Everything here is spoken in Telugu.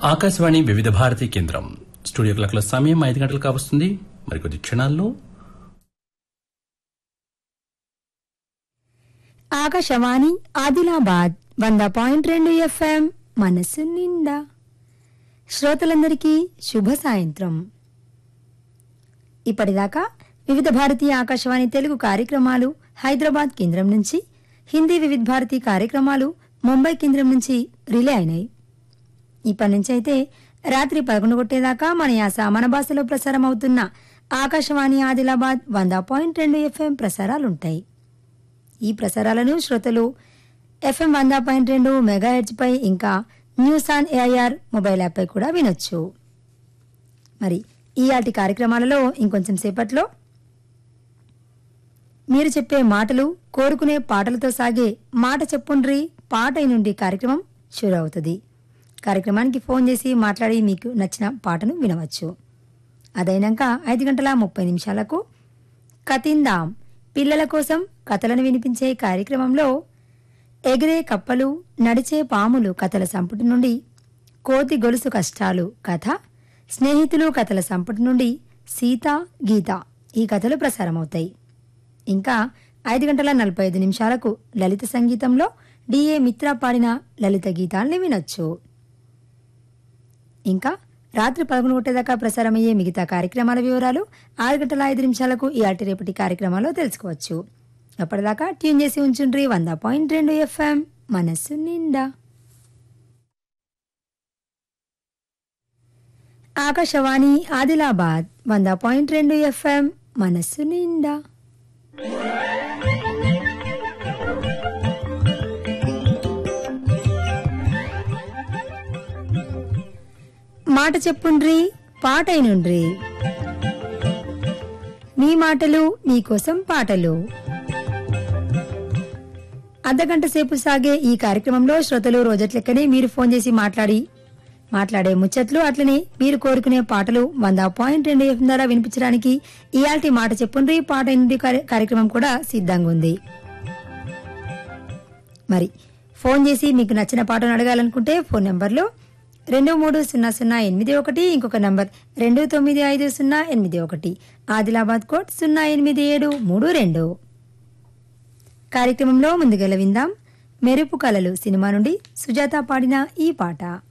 ఆకాశవాణి వివిధ భారతి కేంద్రం స్టూడియో క్లాక్ల సమయం ఐదు గంటలు కావస్తుంది మరికొద్ది క్షణాల్లో ఆకాశవాణి ఆదిలాబాద్ వంద పాయింట్ రెండు ఎఫ్ఎం మనసు నిండా శ్రోతలందరికీ శుభ సాయంత్రం ఇప్పటిదాకా వివిధ భారతీయ ఆకాశవాణి తెలుగు కార్యక్రమాలు హైదరాబాద్ కేంద్రం నుంచి హిందీ వివిధ భారతి కార్యక్రమాలు ముంబై కేంద్రం నుంచి రిలే అయినాయి ఇప్పటి నుంచి అయితే రాత్రి పదకొండు కొట్టేదాకా మన యాస మన భాషలో ప్రసారం అవుతున్న ఆకాశవాణి ఆదిలాబాద్ వంద పాయింట్ రెండు ఎఫ్ఎం ప్రసారాలుంటాయి ఈ ప్రసారాలను శ్రోతలు ఎఫ్ఎం వంద పాయింట్ రెండు మెగాహెడ్జ్ పై ఇంకా news on AIR mobile app పై కూడా వినొచ్చు మరి ఈయాటి కార్యక్రమాలలో ఇంకొంచెం సేపట్లో మీరు చెప్పే మాటలు కోరుకునే పాటలతో సాగే మాట చెప్పుండ్రి పాట నుండి కార్యక్రమం షురు అవుతుంది కార్యక్రమానికి ఫోన్ చేసి మాట్లాడి మీకు నచ్చిన పాటను వినవచ్చు అదైనాక ఐదు గంటల ముప్పై నిమిషాలకు కతిందాం పిల్లల కోసం కథలను వినిపించే కార్యక్రమంలో ఎగిరే కప్పలు నడిచే పాములు కథల సంపుటి నుండి కోతి గొలుసు కష్టాలు కథ స్నేహితులు కథల సంపుటి నుండి సీత గీత ఈ కథలు ప్రసారమవుతాయి ఇంకా ఐదు గంటల నలభై ఐదు నిమిషాలకు లలిత సంగీతంలో డిఏ మిత్ర పాడిన లలిత గీతాల్ని వినొచ్చు ఇంకా రాత్రి పదకొండు గంటదాకా ప్రసారమయ్యే మిగతా కార్యక్రమాల వివరాలు ఆరు గంటల ఐదు నిమిషాలకు ఈ ఆటి రేపటి కార్యక్రమాల్లో తెలుసుకోవచ్చు అప్పటిదాకా ట్యూన్ చేసి ఉంచుండ్రి వంద పాయింట్ రెండు ఎఫ్ఎం మనస్సు నిండా ఆకాశవాణి ఆదిలాబాద్ వంద పాయింట్ రెండు ఎఫ్ఎం మనస్సు నిండా మాట చెప్పుండ్రి పాటైనుండ్రి మీ మాటలు మీకోసం పాటలు అర్ధగంట సేపు సాగే ఈ కార్యక్రమంలో శ్రోతలు రోజట్లెక్కనే మీరు ఫోన్ చేసి మాట్లాడి మాట్లాడే ముచ్చట్లు అట్లనే మీరు కోరుకునే పాటలు వంద పాయింట్ రెండు ఎఫ్ ద్వారా వినిపించడానికి ఇయాల్టి మాట చెప్పుండ్రి పాట ఎనిమిది కార్య- కార్యక్రమం కూడా సిద్ధంగా ఉంది మరి ఫోన్ చేసి మీకు నచ్చిన పాటను అడగాలనుకుంటే ఫోన్ నెంబర్లో రెండు మూడు సున్నా సున్నా ఎనిమిది ఒకటి ఇంకొక నంబర్ రెండు తొమ్మిది ఐదు సున్నా ఎనిమిది ఒకటి ఆదిలాబాద్ కోడ్ సున్నా ఎనిమిది ఏడు మూడు రెండు కార్యక్రమంలో ముందుగల విందాం మెరుపు కలలు సినిమా నుండి సుజాత పాడిన ఈ పాట